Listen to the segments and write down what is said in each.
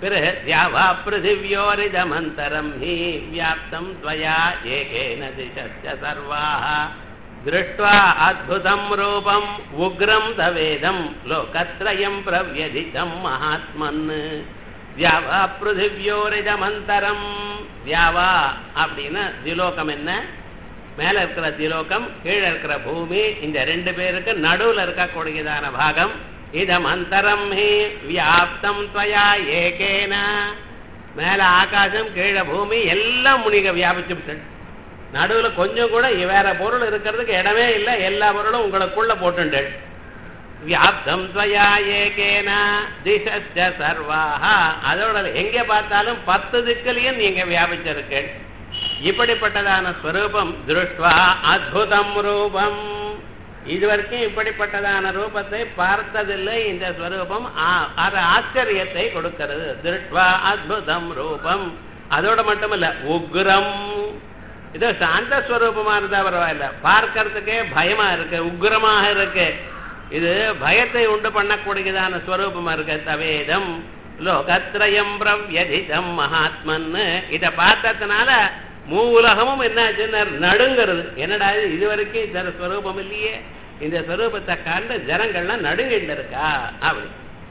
பிறகு தியாவா பிருத்திவியோரிதமந்தரம் ஹி வியாப்தம் त्वया ஏகேன திசஸ்ய சர்வாः दृष्ट्वा अद्भुतं रूपम् उग्रं तवेदं लोकत्रयं प्रव्यधितं महात्मन् தியாவா பிருத்திவியோரிதமந்தரம் தியாவா அப்படின்னா திலோகம் என்ன மேல இருக்கிற திலோகம் கீழே இருக்கிற பூமி இந்த ரெண்டு பேருக்கு நடுவுல இருக்கக்கூடியதான பாகம் இதம் அந்தரம் ஹி வியாப்தம் துவயா ஏகேன மேல ஆகாசம் கீழே பூமி எல்லாம் முனிக வியாபிச்சு விட்டு நடுவுல கொஞ்சம் கூட வேற பொருள் இருக்கிறதுக்கு இடமே இல்லை எல்லா பொருளும் உங்களுக்குள்ள போட்டுண்டு வியாப்தம் துவயா ஏகேன திசஸ்ய சர்வாக அதோட எங்க பார்த்தாலும் பத்து திக்கிலையும் நீங்க வியாபிச்சிருக்கீள் இப்படிப்பட்டதான ஸ்வரூபம் திருஷ்டுவா அத்புதம் ரூபம் இதுவரைக்கும் இப்படிப்பட்டதான ரூபத்தை பார்த்ததில்லை இந்த ஸ்வரூபம் அது ஆச்சரியத்தை கொடுக்கிறது திருஷ்டுவா அத்புதம் ரூபம் அதோட மட்டுமல்ல உக்ரம் இது சாந்த ஸ்வரூபமா இருந்தா பரவாயில்ல பார்க்கறதுக்கே பயமா இருக்கு உக்ரமாக இருக்கு இது பயத்தை உண்டு பண்ணக்கூடியதான ஸ்வரூபமா இருக்கு தவேதம் லோகத்ரயம் பிரவ்யதிதம் மகாத்மன் இத பார்த்ததுனால மூ உலகமும் என்னாச்சுன்னு நடுங்கிறது என்னடா இது இது வரைக்கும் இந்த ஸ்வரூபம் இல்லையே இந்த ஸ்வரூபத்தை கண்டு ஜனங்கள்லாம் நடுங்கிட்டு இருக்கா அப்படி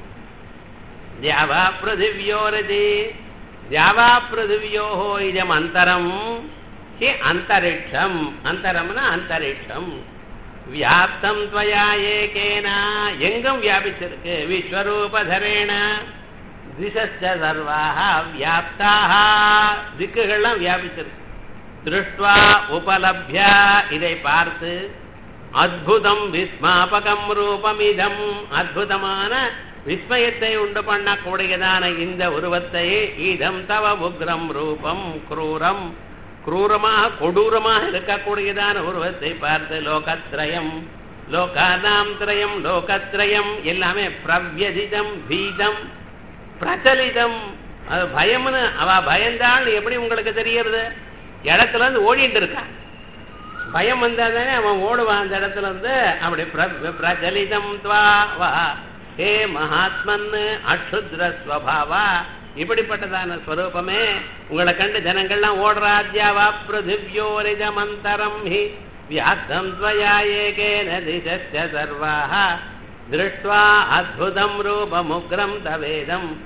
தியாவா பிருத்திவியோரதி தியாவா பிருத்திவியோஹோ இதம் அந்தரம் ஹி அந்தரிக்ஷம் அந்தரம்னா அந்தரிக்ஷம் வியாப்தம் துவயா ஏகேனா எங்கும் வியாபிச்சிருக்கு விஸ்வரூபதரேன திசஸ்ட சர்வாக வியாப்தாக திக்குகள்லாம் வியாபிச்சிருக்கு திருஷ்டுவா உபலப்ய இதை பார்த்து அத்புதம் விஸ்மாபகம் ரூபமிதம் அற்புதமான விஸ்மயத்தை உண்டு பண்ணக்கூடியதான இந்த உருவத்தை இதம் தவ உக்ரம் ரூபம் குரூரம் குரூரமாக கொடூரமாக இருக்கக்கூடியதான உருவத்தை பார்த்து லோகத்ரயம் லோகானாம் திரயம் லோகத்ரயம் எல்லாமே பிரவ்யதிதம் பீதம் பிரச்சலிதம் அது பயம்னு அவ பயந்தாள் எப்படி உங்களுக்கு தெரியறது இடத்துல இருந்து ஓடிட்டு இருக்கா பயம் வந்தா தானே அவன் ஓடுவான் அந்த இடத்துல இருந்து அப்படி பிரச்சலிதம் துவா வா ஹே மகாத்மன் அக்ஷுத்ர ஸ்வபாவா இப்படிப்பட்டதான ஸ்வரூபமே உங்களை கண்டு ஜனங்கள்லாம் ஓடுறாத்யாவா பிருத்திவியோரிதமந்தரம் ஹி வியாப்தம் துவயா ஏகேன திசஸ்ய சர்வாः दृष्ट्वा अद्भुतं रूपमुग्रं तवेदं